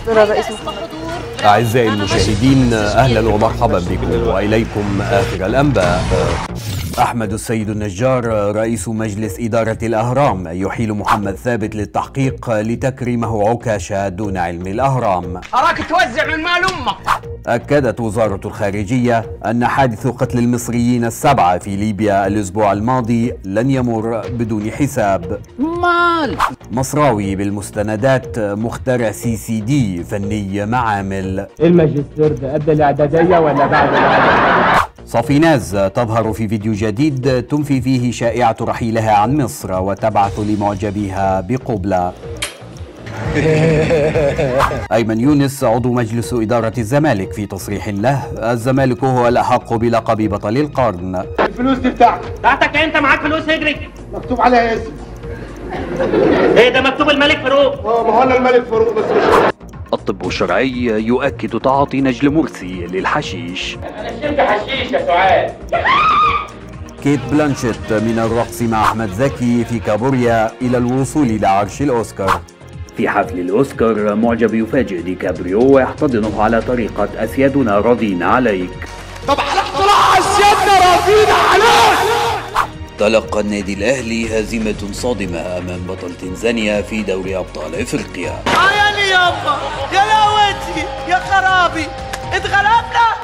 ترى الرئيس محمد أعزائي المشاهدين أهلا ومرحبا بكم وإليكم آخر الأنباء أحمد السيد النجار رئيس مجلس إدارة الأهرام يحيل محمد ثابت للتحقيق لتكريمه عكاشة دون علم الأهرام أراك توزع من مال أمك أكدت وزارة الخارجية أن حادث قتل المصريين السبعة في ليبيا الأسبوع الماضي لن يمر بدون حساب مال مصراوي بالمستندات مخترع سي سي دي فني معامل الماجستير ده قبل الاعداديه ولا بعد الاعداديه صافيناز تظهر في فيديو جديد تنفي فيه شائعة رحيلها عن مصر وتبعث لمعجبيها بقبلة أيمن يونس عضو مجلس إدارة الزمالك في تصريح له الزمالك هو الأحق بلقب بطل القرن الفلوس دي بتاعتك بتاعتك أنت معاك فلوس اجري مكتوب عليها اسم إيه ده مكتوب الملك فاروق اه ما هو انا الملك فاروق بس مش الطب الشرعي يؤكد تعاطي نجل مرسي للحشيش أنا شربت حشيش يا سعاد كيت بلانشيت من الرقص مع أحمد زكي في كابوريا إلى الوصول لعرش الأوسكار في حفل الأوسكار معجب يفاجئ ديكابريو ويحتضنه على طريقة أسيادنا راضين عليك طب على اختراع اسيادنا راضين عليك تلقى النادي الأهلي هزيمة صادمة أمام بطل تنزانيا في دوري أبطال إفريقيا عيالي يابا يا لوتي يا خرابي اتغلبنا